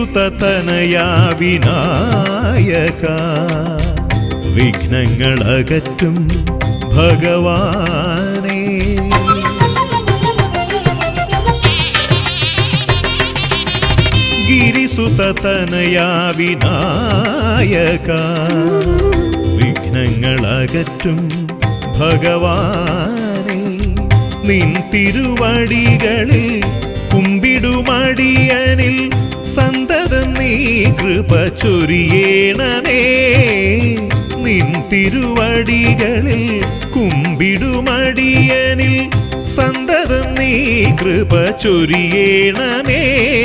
ഗിരിസുതനയാ വിനായക വിഘ്നങ്ങളകറ്റും ഭഗവാനേ ഗിരിസുതനയാ വിനായക വിഘ്നങ്ങളകറ്റും ഭഗവാനേ നിൻ തിരുവടികളിൽ കുമ്പിടുമടിയനിൽ സന്തതം നീ കൃപ ചൊരിയേണമേ നിൻ തിരുവടികളിൽ കുമ്പിടുമടിയനിൽ സന്തതം നീ കൃപ ചൊരിയേണമേ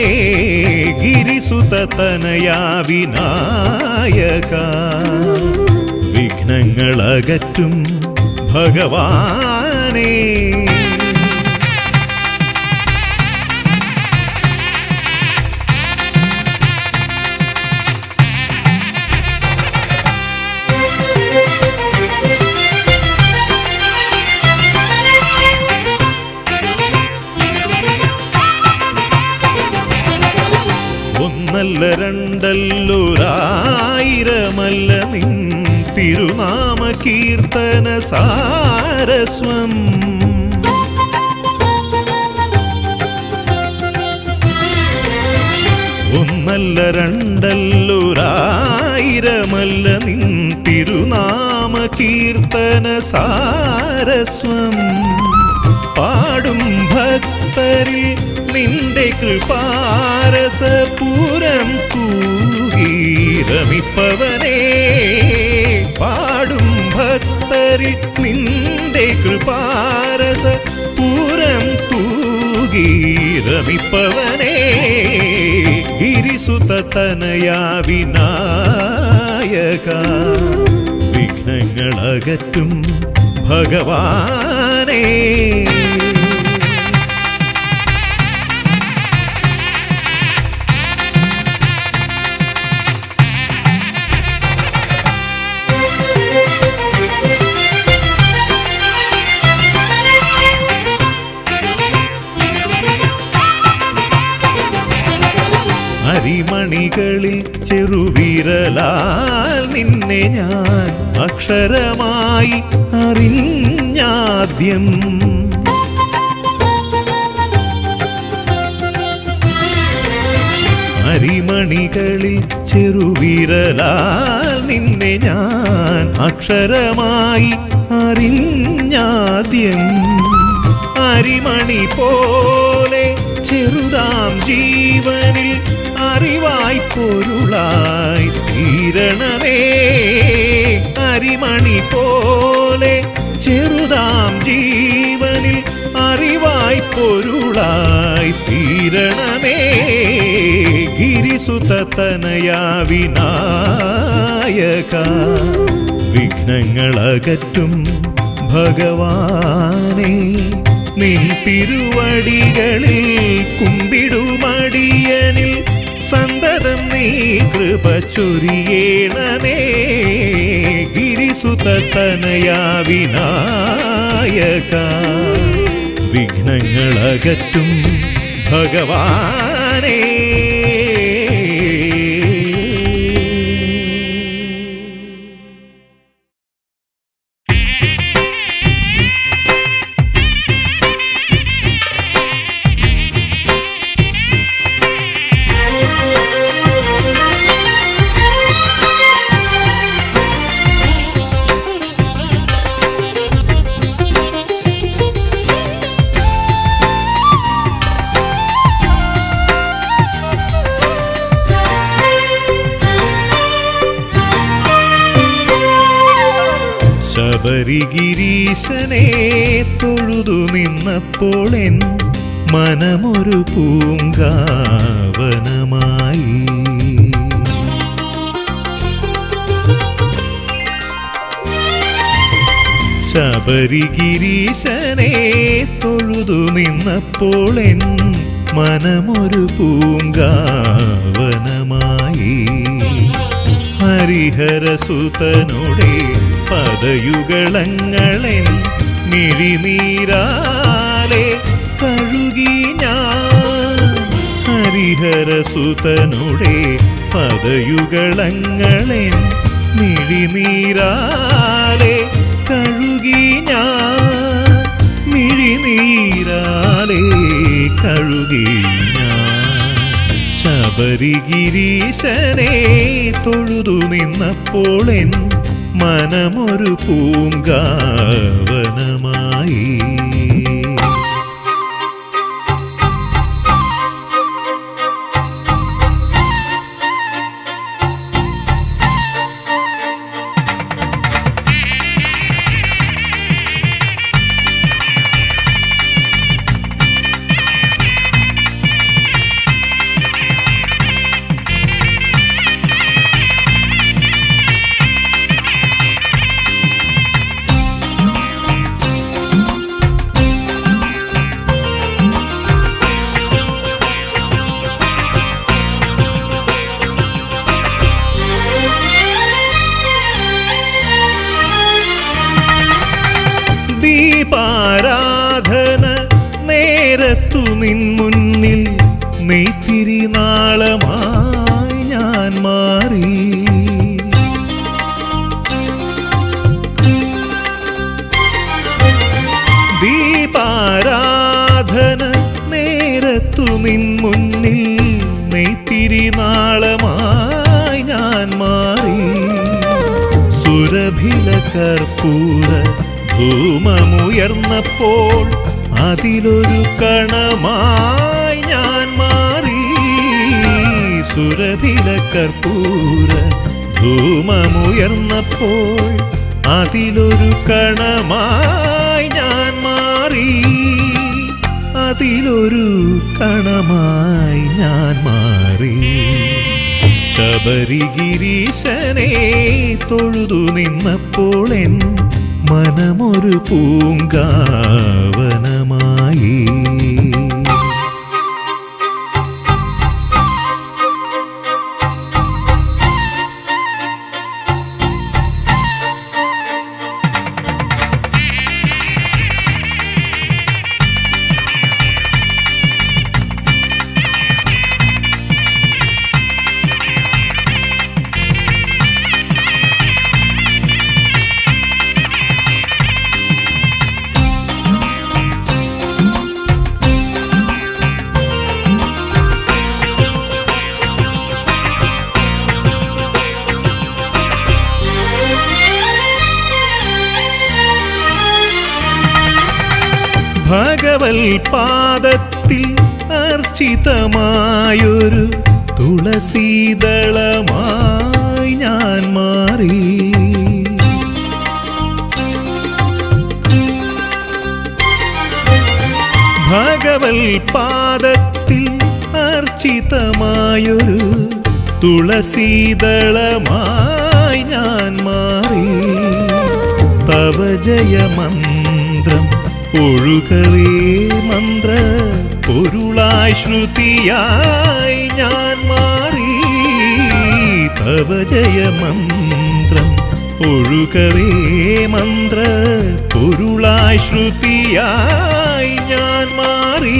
ഗിരിസുതനയാ വിനായക വിഘ്നങ്ങളകറ്റും ഭഗവാനേ ഒന്നല്ല രണ്ടല്ലൊരായിരമല്ല നിൻ തിരുനാമ കീർത്തന സാരസ്വം ഒന്നല്ല രണ്ടല്ലൊരായിരമല്ല നിൻ തിരുനാമ കീർത്തന സാരസ്വം പാടും ഭക്തരിൽ നിന്റെ കൃപാരസപൂരം തൂകീരമിപ്പവനേ പാടും ഭക്തരിൽ നിന്റെ കൃപാരസ പൂരം തൂകീരമിപ്പവനേ ഗിരിസുതനയാ വിനായക വിഘ്നങ്ങളകറ്റും ഭഗവാനേ അരിമണികളിൽ ചെറുവിരലാൽ നിന്നെ ഞാൻ അക്ഷരമായി അറിഞ്ഞാദ്യം അരിമണികളിൽ ചെറുവിരലാൽ നിന്നെ ഞാൻ അക്ഷരമായി അറിഞ്ഞാദ്യം അരിമണി പോലെ ചെറുതാം ജീവനിൽ അറിവായി പൊരുളായി തീരണമേ അരിമണി പോലെ ചെറുതാം ജീവനിൽ അറിവായി പൊരുളായി തീരണമേ ഗിരിസുതനയാ വിനായക വിഘ്നങ്ങളകറ്റും ഭഗവാനേ നിൻ തിരുവടികളിൽ കുമ്പിടുമടിയനിൽ സന്തതം നീ കൃപ ചൊരിയേണമേ ഗിരിസുതനയാ വിനായക വിഘ്നങ്ങളകറ്റും ഭഗവാനേ ശബരിഗിരീശനെ തൊഴുതു നിന്നപ്പോൾ എൻ മനമൊരു പൂങ്കാവനമായി ശബരിഗിരീശനെ തൊഴുതു നിന്നപ്പോൾ എൻ മനമൊരു പൂങ്കാവനമായി ഹരിഹരസുതനുടെ പദയുകളങ്ങളെൻ മിഴിനീരാലെ കഴുകി ഞാൻ ഹരിഹരസുതനുടെ ഹരിഹരസുതനുടെ പദയുകളങ്ങളെൻ മിഴിനീരാലെ കഴുകി ഞാൻ മിഴിനീരാലെ കഴുകി ഞാൻ ശബരിഗിരീശനെ തൊഴുതു നിന്നപ്പോൾ എൻ മനമൊരു പൂങ്കാവനമായി ദീപാരാധന നേരത്തു നിൻ മുന്നിൽ നെയ്ത്തിരി നാളമായി ഞാൻ മാറി ദീപാരാധന നേരത്തു നിൻ മുന്നിൽ നെയ്ത്തിരി നാളമായി ഞാൻ മാറി സുരഭില കർപ്പൂര ധൂമമുയർന്നപ്പോൾ അതിലൊരു കണമായി ഞാൻ മാറി സുരഭില കർപ്പൂര ധൂമമുയർന്നപ്പോൾ അതിലൊരു കണമായി ഞാൻ മാറി അതിലൊരു കണമായി ഞാൻ മാറി ശബരിഗിരീശനെ തൊഴുതു നിന്നപ്പോൾ എൻ മനമൊരു പൂങ്കാവനമായി ഭഗവൽ പാദത്തിൽ അർച്ചിതമായൊരു തുളസീദളമായി ഞാൻ മാറി ഭഗവൽ പാദത്തിൽ അർച്ചിതമായൊരു തുളസീദളമായി ഞാൻ മാറി തവ ജയമന്ത്രം ഒഴുകവേ മന്ത്ര പൊരുളായി ശ്രുതിയായി ഞാൻ മാറി തവ ജയമന്ത്രം ഒഴുകവേ മന്ത്ര പൊരുളായി ശ്രുതിയായി ഞാൻ മാറി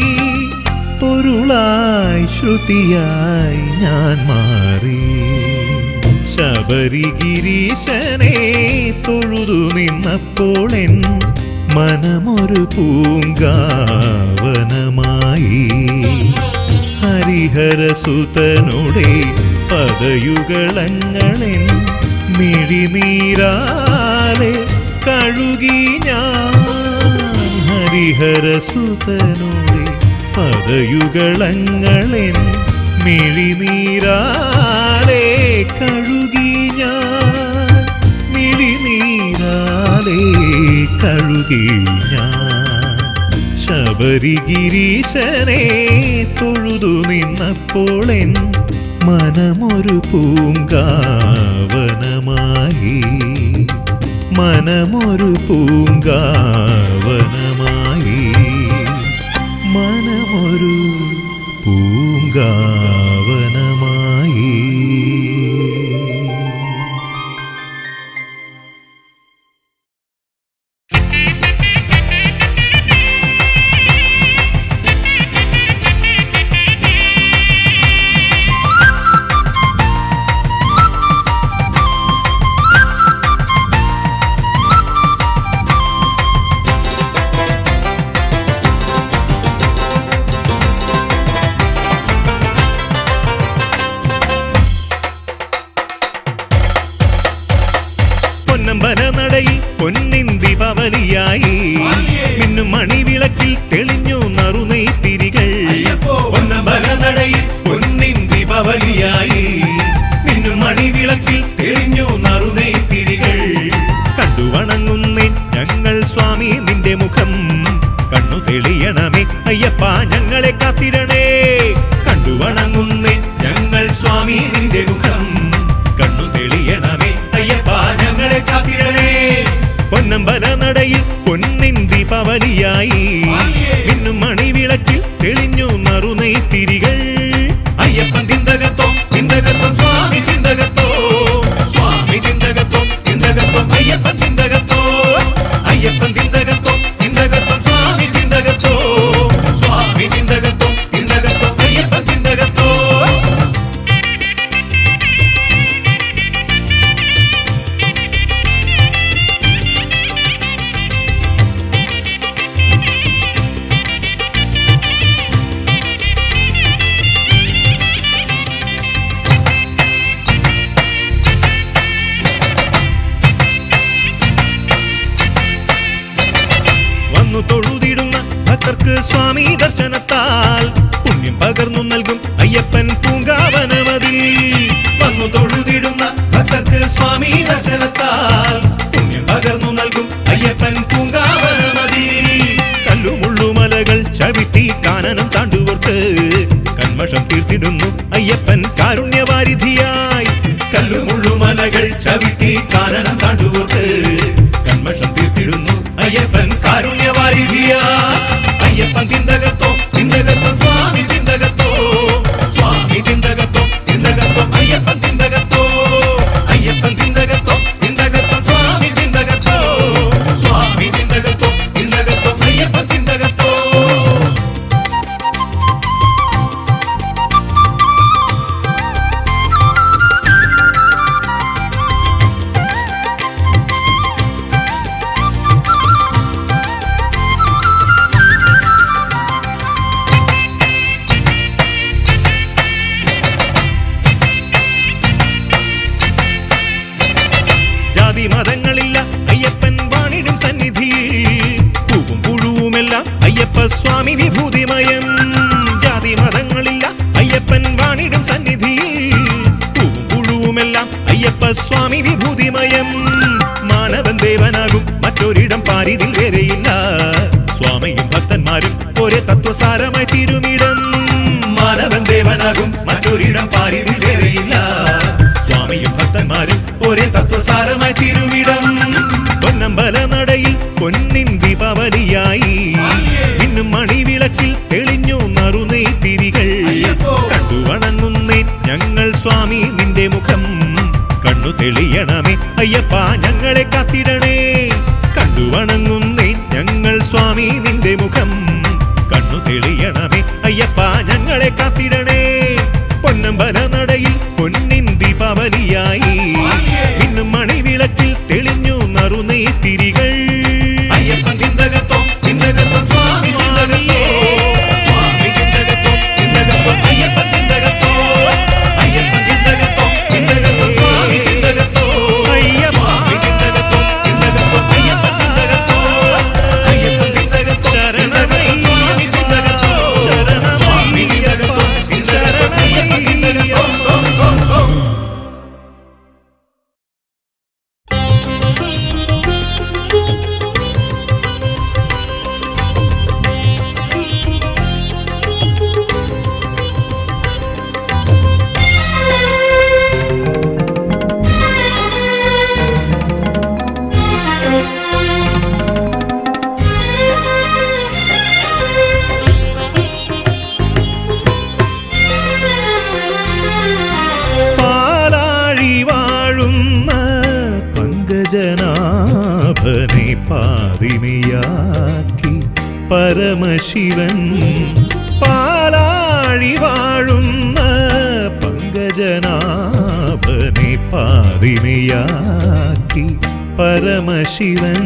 പൊരുളായി ശ്രുതിയായി ഞാൻ മാറി ശബരിഗിരീശനെ തൊഴുതു നിന്നപ്പോൾ എൻ മനമൊരു പൂങ്കാവനമായി ഹരിഹരസുതനുടെ പദയുകളങ്ങളെൻ മിഴിനീരാലെ കഴുകി ഞാൻ ഹരിഹരസുതനുടെ പദയുകളങ്ങളെൻ മിഴിനീരാലെ കഴുകി ഞാൻ മിഴിനീരാലെ കഴുകി ഞാൻ ശബരിഗിരീശനെ തൊഴുതു നിന്നപ്പോൾ എൻ മനമൊരു പൂങ്കാവനമായി മനമൊരു പൂങ്കാവനമായി മനമൊരു പൂങ്കാവനമായി Thank പൊന്നിൻ ദീപാവലിയായി മിന്നും മണിവിളക്കിൽ തെളിഞ്ഞു നറുനെയ്ത്തിരികൾ പൊന്നമ്പലനടയിൽ പൊന്നിൻ ദീപാവലിയായി മിന്നും മണിവിളക്കിൽ തെളിഞ്ഞു നറുനെയ്ത്തിരികൾ കണ്ടു വണങ്ങുന്നേ ഞങ്ങൾ സ്വാമി നിന്റെ മുഖം കണ്ണു തെളിയണമേ അയ്യപ്പ ഞങ്ങളെ കാത്തിടണേ കണ്ടു വണങ്ങുന്നേ ഞങ്ങൾ സ്വാമി നിന്റെ മുഖം കണ്ണു തെളിയണമേ അയ്യപ്പ ഞങ്ങളെ കാത്തിടണേ പൊന്നമ്പല നടയിൽ പൊന്നിൻ ദീപാവലിയായി മിന്നും മണിവിളക്കിൽ തെളിഞ്ഞു നറുനെയ്ത്തിരികൾ അയ്യപ്പൻ തിന്തകത്തോ തിന്തകത്തം സ്വാമി തിന്തകത്തോ സ്വാമി തിന്തകത്തോ തിന്തകത്തോ അയ്യപ്പൻ തിന്തകത്തോ അയ്യപ്പൻ തിന്തകത്തോ തിന്തകത്തോ സ്വാമി തിന്തകത്തോ സ്വാമി തിന്തകത്തോ തിന്തകത്തോ അയ്യപ്പൻ തിന്തകത്തോ വന്നു തൊഴുതിടുന്ന ഭക്തർക്ക് സ്വാമി ദർശനത്താൽ പുണ്യം പകർന്നു നൽകും അയ്യപ്പൻ പൂങ്കാവനമതിൽ വന്നു തൊഴുതിടുന്ന ഭക്തർക്ക് സ്വാമി ദർശനത്താൽ പുണ്യം പകർന്നു നൽകും അയ്യപ്പൻ പൂങ്കാവനമതിൽ കല്ലുമുള്ളുമലകൾ ചവിട്ടി കാനനം താണ്ടുവർക്ക് കന്മഷം തീർത്തിടുന്നു അയ്യപ്പൻ കാരുണ്യവാരിധിയായി കല്ലുമുള്ളുമലകൾ ചവിട്ടി കാനനം താണ്ടുവർക്ക് കന്മഷം തീർത്തിടുന്നു അയ്യപ്പൻ കാരുണ്യവാരിധിയാ അയ്യപ്പൻ തിന്തകത്തോ തിന്തകത്തോ സ്വാമി തിന്തകത്തോ സ്വാമി തിന്തകത്തോ തിന്തകത്തോ അയ്യപ്പൻ തിന്തകത്തോ അയ്യപ്പൻ തിന്തകത്തോ തിന്തകത്തോ സ്വാമി തിന്തകത്തോ സ്വാമി തിന്തകത്തോ തിന്തകത്തോ അയ്യപ്പൻ തിന്തകത്തോ ജാതി മതങ്ങളില്ല അയ്യപ്പൻ വാണിടും സന്നിധിയിൽ പൂവും പുഴുവുമെല്ലാം അയ്യപ്പ സ്വാമി വിഭൂതിമയം ജാതി മതങ്ങളില്ല അയ്യപ്പൻ വാണിടും സന്നിധിയിൽ പൂവും പുഴുവുമെല്ലാം അയ്യപ്പ സ്വാമി വിഭൂതിമയം മാനവൻ ദേവനാകും മറ്റൊരിടം പാരിതിൽ വേറെയില്ല സ്വാമിയും ഭക്തന്മാരും ഒരേ തത്വസാരമായി തിരുമിടം മാനവൻ ദേവനാകും മറ്റൊരിടം പാരിതിൽ വേറെയില്ല സ്വാമിയും ഭക്തന്മാരും ഒരേ തത്വസാരമായി തിരുവിടം പൊന്നമ്പല നടയിൽ പൊന്നിൻ ദീപാവലിയായി ഇന്നും മണിവിളക്കിൽ തെളിഞ്ഞു നറുനെയ്ത്തിരികൾ കണ്ടു വണങ്ങുന്നേ ഞങ്ങൾ സ്വാമി നിന്റെ മുഖം കണ്ണു തെളിയണമേ അയ്യപ്പ ഞങ്ങളെ കാത്തിടണേ കണ്ടു വണങ്ങുന്നേ ഞങ്ങൾ സ്വാമി നിന്റെ മുഖം കണ്ണു തെളിയണമേ അയ്യപ്പ ഞങ്ങളെ കാത്തിടണേ പൊന്നമ്പല നടയിൽ പൊന്നിൻ ദീപാവലിയായി ഇന്നും മണിവിളക്കിൽ തെളിഞ്ഞു നറുനെയ്ത്തിരികൾ അയ്യപ്പൻ തിന്തകത്തോ തിന്തകത്തോ സ്വാമി തിന്തകത്തോ സ്വാമി തിന്തകത്തോ തിന്തകത്തോ അയ്യപ്പൻ തിന്തകത്തോ അയ്യപ്പൻ തിന്തകത്തോ തിന്തകത്തോ സ്വാമി തിന്തകത്തോ സ്വാമി തിന്തകത്തോ തിന്തകത്തോ അയ്യപ്പൻ തിന്തകത്തോ അയ്യപ്പൻ തിന്തകത്തോ ശരണമയ്യ സ്വാമി തിന്തകത്തോ സ്വാമി തിന്തകത്തോ തിന്തകത്തോ അയ്യപ്പൻ തിന്തകത്തോ പാലാഴി വാഴുന്ന പങ്കജനാഭനെ പാതിനിയാക്കി പരമശിവൻ പാലാഴി വാഴുന്ന പങ്കജനാഭനെ പാതിനിയാക്കി പരമശിവൻ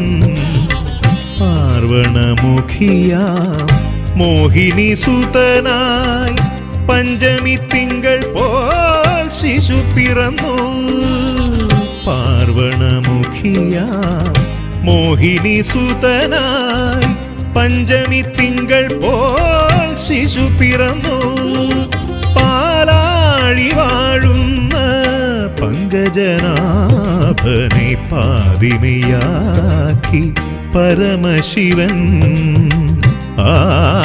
പാർവണമുഖിയാം മോഹിനി സുതനായി പഞ്ചമി തിങ്കൾ പോൽ ശിശു പിറന്നു പാർവണമുഖിയാം മോഹിനി സുതനായി പഞ്ചമി തിങ്കൾ പോൽ ശിശു പിറന്നു പാലാഴി വാഴുന്ന പങ്കജനാഭനെ പാതിമയാക്കി പരമശിവൻ ആ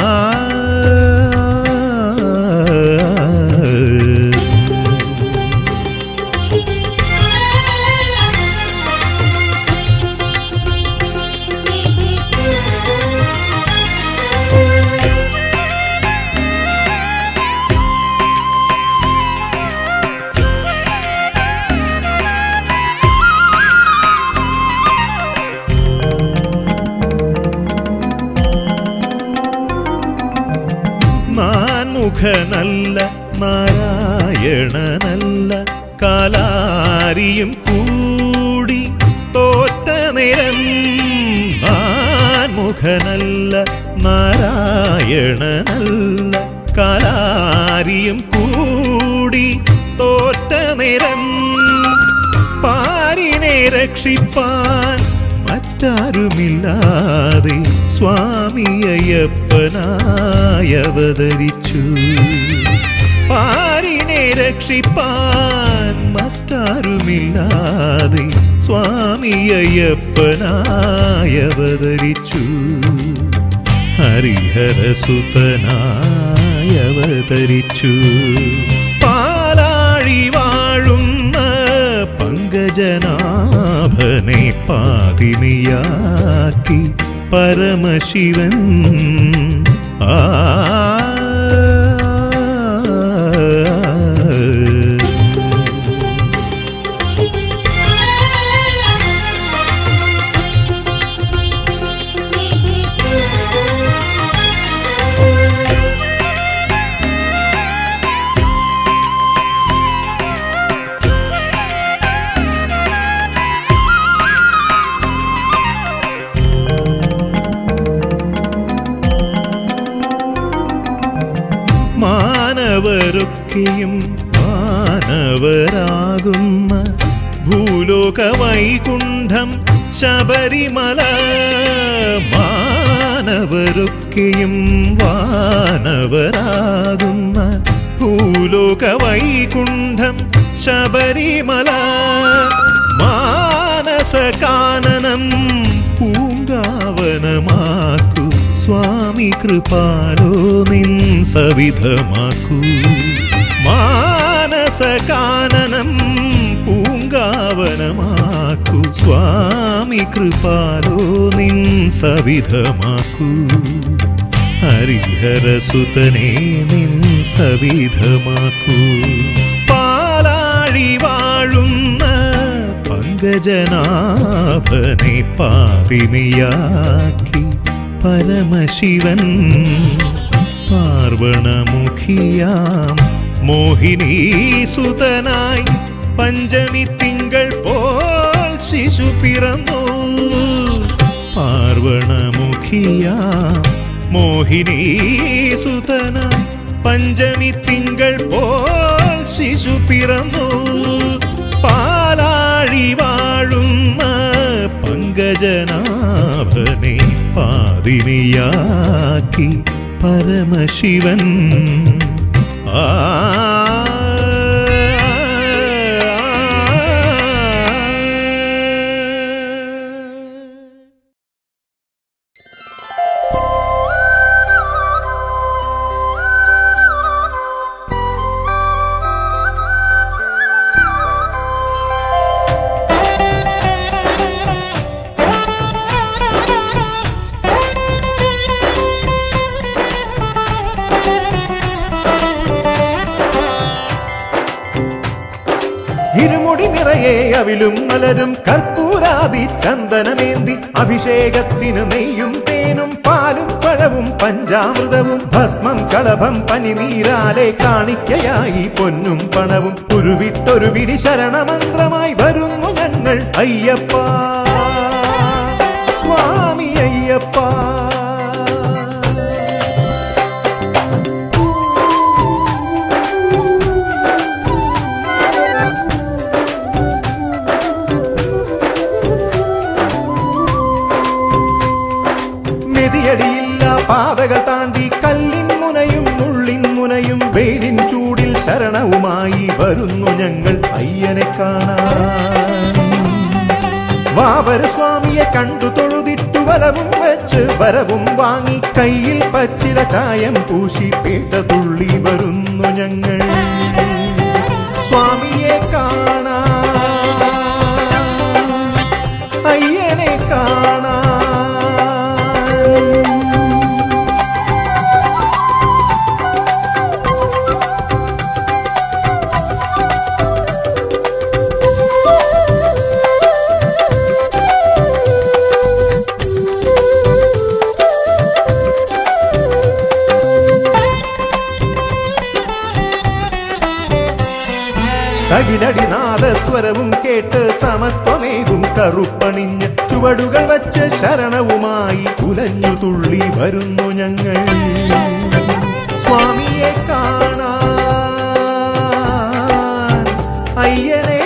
നാൻമുഖനല്ല നാരായണനല്ല കാലാരിയും കൂടി തോറ്റ നിരം നാൻമുഖനല്ല നാരായണനല്ല കാലാരിയും കൂടി തോറ്റ നിരം പാരിനെ രക്ഷിപ്പാൻ മറ്റാരുമില്ലാതെ സ്വാമിയപ്പനായി അവതരിച്ചു പാരിനെ രക്ഷിപ്പാൻ മറ്റാരുമില്ലാതെ സ്വാമിയപ്പനായി അവതരിച്ചു ഹരിഹരസുതനായി അവതരിച്ചു പാലാഴി വാഴുന്ന പങ്കജനാഭനെ പാതിമിയാക്കി പരമശിവൻ ആ മാനവരൊക്കെയും മാനവരാകുന്ന ഭൂലോക വൈകുണ്ഠം ശബരിമല മാനവരൊക്കെയും വാനവരാകുന്ന ഭൂലോക വൈകുണ്ഠം ശബരിമല മാനസകാനനം പൂങ്കാവനമാക്കു സ്വാമി കൃപാലോ നിൻ സവിധമാക്കൂ മാനസകാനനം പൂങ്കാവനമാക്കു സ്വാമി കൃപാലോ നിൻ സവിധമാക്കൂ ഹരിഹരസുതനെ നിൻ സവിധമാക്കൂ പാലാഴി വാഴുന്ന പങ്കജനാഭനെ പാതിമിയാക്കി പരമശിവൻ പാർവണമുഖിയാം മോഹിനി സുതനായി പഞ്ചമി തിങ്കൾ പോൽ ശിശു പിറന്നു പാർവണമുഖിയാം മോഹിനി സുതനായി പഞ്ചമി തിങ്കൾ പോൽ ശിശു പിറന്നു പാലാഴി വാഴുന്ന പങ്കജനാഭനെ പാതിനിയാക്കി പരമശിവൻ ആ ഇരുമുടി നിറയെ അവിലും മലരും കർപ്പൂരാദി ചന്ദനമേന്തി അഭിഷേകത്തിന് നെയ്യും തേനും പാലും പഴവും പഞ്ചാമൃതവും ഭസ്മം കളഭം പനിനീരാലെ കാണിക്കയായി പൊന്നും പണവും ഉരുവിട്ടൊരു പിടി ശരണമന്ത്രമായി വരുന്നു ഞങ്ങൾ അയ്യപ്പ സ്വാമി അയ്യപ്പ കാലടിയില്ല പാതകൾ താണ്ടി കല്ലിൻ മുനയും മുള്ളിൻ മുനയും വെയിലിൻ ചൂടിൽ ശരണവുമായി വരുന്നു ഞങ്ങൾ അയ്യനെ കാണാൻ വാവര സ്വാമിയെ കണ്ടു തൊഴുതിട്ടു വലവും വെച്ച് വരവും വാങ്ങി കയ്യിൽ പച്ചില ചായം പൂശി പേട്ട തുള്ളി വരുന്നു ഞങ്ങൾ സ്വാമിയെ കാണാൻ അയ്യനെ കാണാൻ തകിലടി നാദസ്വരവും കേട്ട് സമത്വമേകും കറുപ്പണിഞ്ഞ് ചുവടുകൾ വച്ച് ശരണവുമായി ഉലഞ്ഞു തുള്ളി വരുന്നു ഞങ്ങൾ സ്വാമിയെ കാണാൻ അയ്യനെ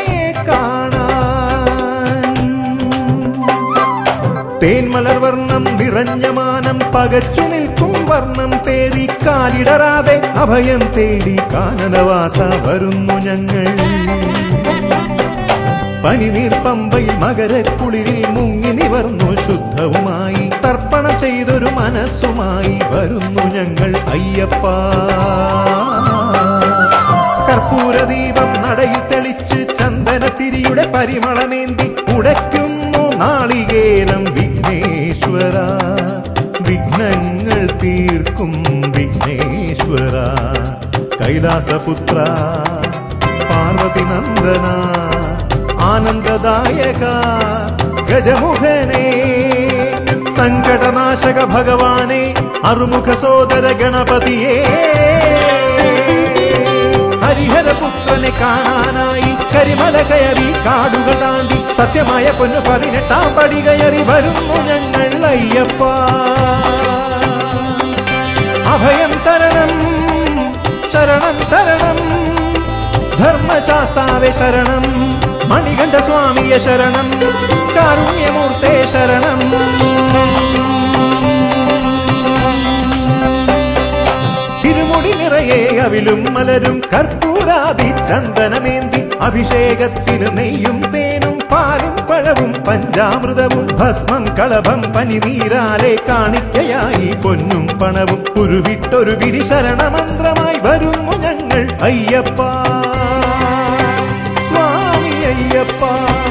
കാണാൻ തേന്മലർ വർണ്ണം നിറഞ്ഞ മാനം പകച്ചു നിൽക്കും വർണ്ണം പേറി കാലിടറാതെ അഭയം തേടി കാനനവാസ വരുന്നു ഞങ്ങൾ പനിനീർ പമ്പയിൽ മകരക്കുളിരിൽ മുങ്ങി നിവർന്നു ശുദ്ധവുമായി തർപ്പണം ചെയ്തൊരു മനസ്സുമായി വരുന്നു ഞങ്ങൾ അയ്യപ്പ കർപ്പൂരദീപം നടയിൽ തെളിച്ച് ചന്ദനത്തിരിയുടെ പരിമളമേന്തി ഉടയ്ക്കുന്നു നാളികേരം വിഘ്നേശ്വര വിഘ്നങ്ങൾ തീർക്കും വിഘ്നേശ്വര കൈലാസപുത്ര പാർവതി നന്ദന ആനന്ദദായക ഗജമുഖനെ സങ്കടനാശക ഭഗവാനെ അറുമുഖ സോദര ഗണപതിയേ ഹരിഹരപുത്രനെ കാണാനായി കരിമല കയറി കാടുകൾ താണ്ടി സത്യമായ പൊന്നു പതിനെട്ടാം പടി കയറി വരുന്നു ഞങ്ങൾ അയ്യപ്പ അഭയം തരണം ശരണം തരണം ധർമ്മശാസ്താവെ ശരണം മണികണ്ഠ സ്വാമിയെ ശരണം കാരുണ്യമൂർത്തേ ശരണം തിരുമുടി നിറയെ അവിലും മലരും കർപ്പൂരാതി ചന്ദനമേന്തി അഭിഷേകത്തിന് നെയ്യും തേനും പാലും പഴവും പഞ്ചാമൃതവും ഭസ്മം കളഭം പനിനീരാലെ കാണിക്കയായി പൊന്നും പണവും ഉരുവിട്ടൊരു പിടി ശരണമന്ത്രമായി വരുന്നു ഞങ്ങൾ അയ്യപ്പ സ്വാമി അയ്യപ്പ